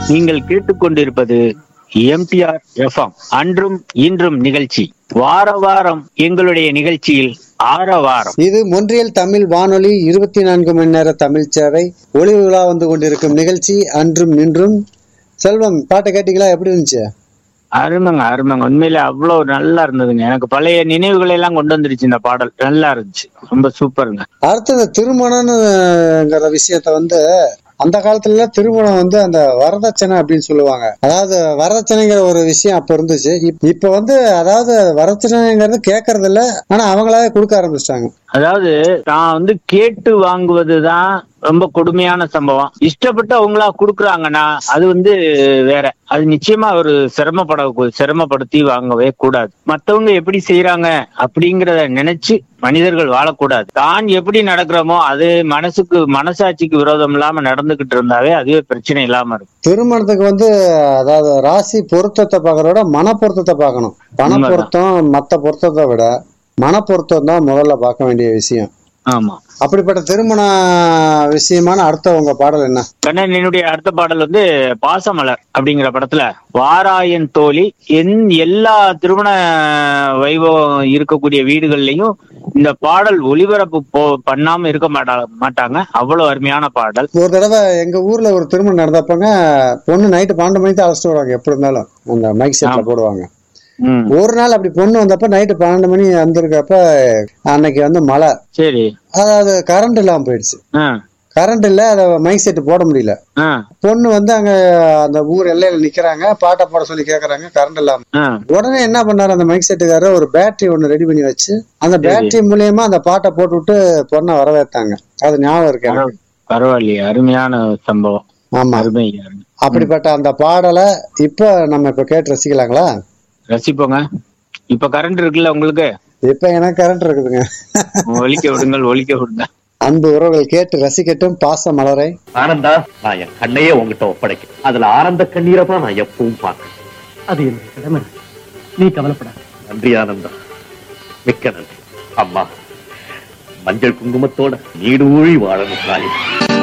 நீங்கள் கேட்டுக்கொண்டிருப்பது MTR FM அன்றும் இன்றும் நிகழ்ச்சி வார வாரம் எங்களுடைய நிகழ்ச்சியில் ஆர வாரம் இது மொன்றியல் தமிழ் வானொலி இருபத்தி நான்கு மணி நேர தமிழ் சேவை ஒளி விழா வந்து கொண்டிருக்கும் நிகழ்ச்சி அன்றும் இன்றும் செல்வம் பாட்டை கேட்டீங்களா எப்படி இருந்துச்சு அருமைங்க அருமைங்க உண்மையில அவ்வளவு நல்லா இருந்ததுங்க எனக்கு பழைய நினைவுகளை எல்லாம் கொண்டு வந்துருச்சு இந்த பாடல் நல்லா இருந்துச்சு ரொம்ப சூப்பருங்க அடுத்தது திருமணம்ங்கிற விஷயத்த வந்து அந்த காலத்துல திருமணம் வந்து அந்த வரதட்சணை அப்படின்னு சொல்லுவாங்க அதாவது வரதட்சணைங்கிற ஒரு விஷயம் அப்ப இருந்துச்சு இப்- இப்ப வந்து அதாவது வரதட்சணைங்கிறது கேட்கறது இல்ல ஆனா அவங்களாவே கொடுக்க ஆரம்பிச்சிட்டாங்க அதாவது நான் வந்து கேட்டு வாங்குவதுதான் ரொம்ப கொடுமையான சம்பவம் இஷ்டப்பட்டு அவங்களா குடுக்குறாங்கன்னா அது வந்து வேற அது நிச்சயமா ஒரு சிரமப்பட சிரமப்படுத்தி வாங்கவே கூடாது மத்தவங்க எப்படி செய்யறாங்க அப்படிங்கறத நினைச்சு மனிதர்கள் வாழக்கூடாது தான் எப்படி நடக்கிறோமோ அது மனசுக்கு மனசாட்சிக்கு விரோதம் இல்லாம நடந்துகிட்டு இருந்தாவே அதுவே பிரச்சனை இல்லாம இருக்கும் திருமணத்துக்கு வந்து அதாவது ராசி பொருத்தத்தை பார்க்கறத விட மன பொருத்தத்தை பார்க்கணும் பண உண்மைதான். பொருத்தம் மத்த பொருத்தத்தை விட மன பொருத்தம் தான் முதல்ல பார்க்க வேண்டிய விஷயம் ஆமா அப்படிப்பட்ட திருமண விஷயமான அடுத்த உங்க பாடல் என்ன கண்ணன் என்னுடைய அடுத்த பாடல் வந்து பாசமலர் அப்படிங்கிற படத்துல வாராயன் தோழி என் எல்லா திருமண வைபவம் இருக்கக்கூடிய வீடுகள்லயும் இந்த பாடல் ஒளிபரப்பு போ பண்ணாம இருக்க மாட்டா மாட்டாங்க அவ்வளவு அருமையான பாடல் ஒரு தடவை எங்க ஊர்ல ஒரு திருமணம் நடந்தப்பங்க பொண்ணு நைட்டு பன்னெண்டு மணிக்கு தான் அழைச்சிட்டு வருவாங்க எப்படி இருந்தாலும் அந்த மைக் செட்ல ஆமா. போடுவாங்க ம் ஒரு நாள் அப்படி பொண்ணு வந்தப்ப நைட்டு பன்னெண்டு மணி வந்திருக்கப்ப அன்னைக்கு வந்து மழை சரி அதாவது கரண்ட் இல்லாம போயிடுச்சு ஆ கரண்ட் இல்ல அதை மைக் செட் போட முடியல ஆ பொண்ணு வந்து அங்க அந்த ஊர் எல்லையில நிக்கிறாங்க பாட்டை போட சொல்லி கேக்குறாங்க கரண்ட் இல்லாம ஆ உடனே என்ன பண்ணாரு அந்த மைக் செட்டுக்காரர் ஒரு பேட்டரி ஒண்ணு ரெடி பண்ணி வச்சு அந்த பேட்டரி மூலியமா அந்த பாட்டை போட்டு விட்டு பொண்ணை வரவேற்றாங்க அது ஞாபகம் இருக்கு எனக்கு. பரவ- பரவாயில்லையே அருமையான சம்பவம் ஆமா அருமை அருமை. அப்படிப்பட்ட அந்த பாடலை இப்ப நம்ம இப்ப கேட்டு ரசிக்கலாங்களா ரசிப்போங்க இப்ப கரண்ட் இருக்குல்ல உங்களுக்கு இப்ப எனக்கு கரண்ட் இருக்குதுங்க ஒலிக்க விடுங்கள் ஒலிக்க விடுங்க அன்பு உறவுகள் கேட்டு ரசிக்கட்டும் பாச மலரை ஆனந்தா நான் என் கண்ணையே உங்ககிட்ட ஒப்படைக்கிறேன் அதுல ஆனந்த கண்ணீரை தான் நான் எப்பவும் பார்க்கிறேன் அது என்னுடைய கடமை நீ கவலைப்படாத நன்றி ஆனந்தா மிக்க நன்றி அம்மா மஞ்சள் குங்குமத்தோட நீடு ஊழி வாழணும் தாயே